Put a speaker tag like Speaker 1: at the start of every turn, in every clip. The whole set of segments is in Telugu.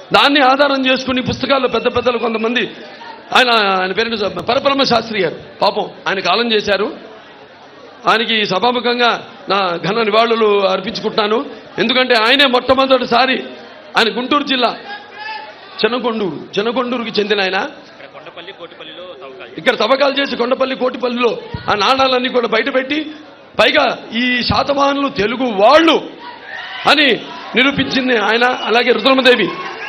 Speaker 1: దాన్ని ఆధారం చేసుకుని పుస్తకాల్లో పెద్ద పెద్దలు కొంతమంది ఆయన ఆయన పేరు పరబ్రహ్మ శాస్త్రి గారు పాపం ఆయన కాలం చేశారు ఆయనకి సభాముఖంగా నా ఘన నివాళులు అర్పించుకుంటున్నాను ఎందుకంటే ఆయనే మొట్టమొదటిసారి ఆయన గుంటూరు జిల్లా చిన్నకొండూరు చిన్నకొండూరుకి చెందిన ఆయన
Speaker 2: ఇక్కడ కొండపల్లి కోటిపల్లిలో తవ్వకాలు
Speaker 1: ఇక్కడ తవ్వకాలు చేసి కొండపల్లి కోటిపల్లిలో ఆ నాణాలన్నీ కూడా బయటపెట్టి పైగా ఈ శాతవాహనులు తెలుగు వాళ్ళు అని నిరూపించింది ఆయన అలాగే రుద్రమదేవి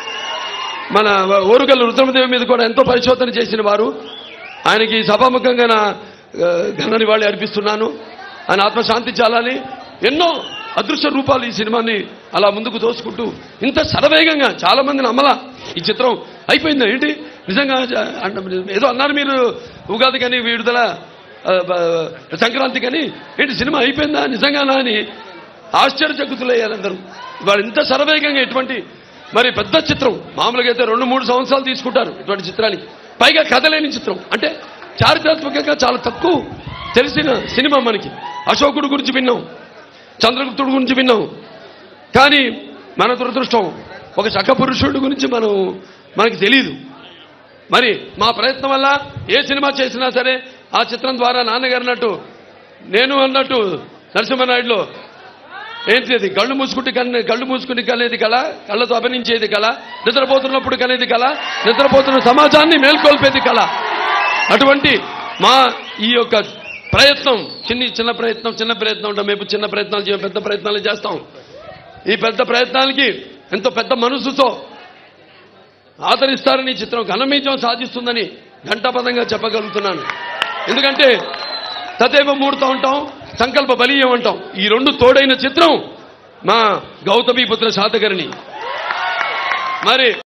Speaker 1: మన ఓరుగల్లు రుద్రమదేవి మీద కూడా ఎంతో పరిశోధన చేసిన వారు ఆయనకి సభాముఖంగా నా ఆ, ఘన నివాళి అర్పిస్తున్నాను ఆయన ఆత్మశాంతి చాలని ఎన్నో అదృశ్య రూపాలు ఈ సినిమాని అలా ముందుకు తోసుకుంటూ ఇంత శరవేగంగా చాలా మంది నమ్మలా ఈ చిత్రం అయిపోయిందా ఏంటి నిజంగా జ- అంట- ఏదో అన్నారు మీరు ఉగాది కానీ విడుదల ఆ, బ- సంక్రాంతి కానీ ఏంటి సినిమా అయిపోయిందా నిజంగానా అని ఆశ్చర్యచకుతులయ్యారు అందరూ వాళ్ళు ఇంత శరవేగంగా ఎటువంటి మరి పెద్ద చిత్రం మామూలుగా అయితే రెండు మూడు సంవత్సరాలు తీసుకుంటారు ఇటువంటి చిత్రానికి పైగా కథ లేని చిత్రం అంటే చారిత్రాత్మకంగా చాలా తక్కువ తెలిసిన సినిమా మనకి అశోకుడు గురించి విన్నాం చంద్రగుప్తుడు గురించి విన్నాం కానీ మన దురదృష్టం ఒక చక్క పురుషుడి గురించి మనం మనకి తెలియదు మరి మా ప్రయత్నం వల్ల ఏ సినిమా చేసినా సరే ఆ చిత్రం ద్వారా నాన్నగారు అన్నట్టు నేను అన్నట్టు నరసింహనాయుడులో ఏంటి అది కళ్ళు మూసుకుంటే కన్నే కళ్ళు మూసుకుని కనేది కళ కళ్ళతో అభినయించేది కళ నిద్రపోతున్నప్పుడు కనేది కళ నిద్రపోతున్న సమాజాన్ని మేల్కొల్పేది కళ అటువంటి మా ఈ యొక్క ప్రయత్నం చిన్ని చిన్న ప్రయత్నం చిన్న ప్రయత్నం ఉంటాం మేము చిన్న ప్రయత్నాలు చేయం పెద్ద ప్రయత్నాలు చేస్తాం ఈ పెద్ద ప్రయత్నాలకి ఎంతో పెద్ద మనసుతో ఆదరిస్తారని ఈ చిత్రం ఘనమీజం సాధిస్తుందని ఘంటాపదంగా చెప్పగలుగుతున్నాను ఎందుకంటే తదేవ మూడుతూ ఉంటాం సంకల్ప బలీయం అంటాం ఈ రెండు తోడైన చిత్రం మా గౌతమీపుత్ర శాతకర్ణి మరి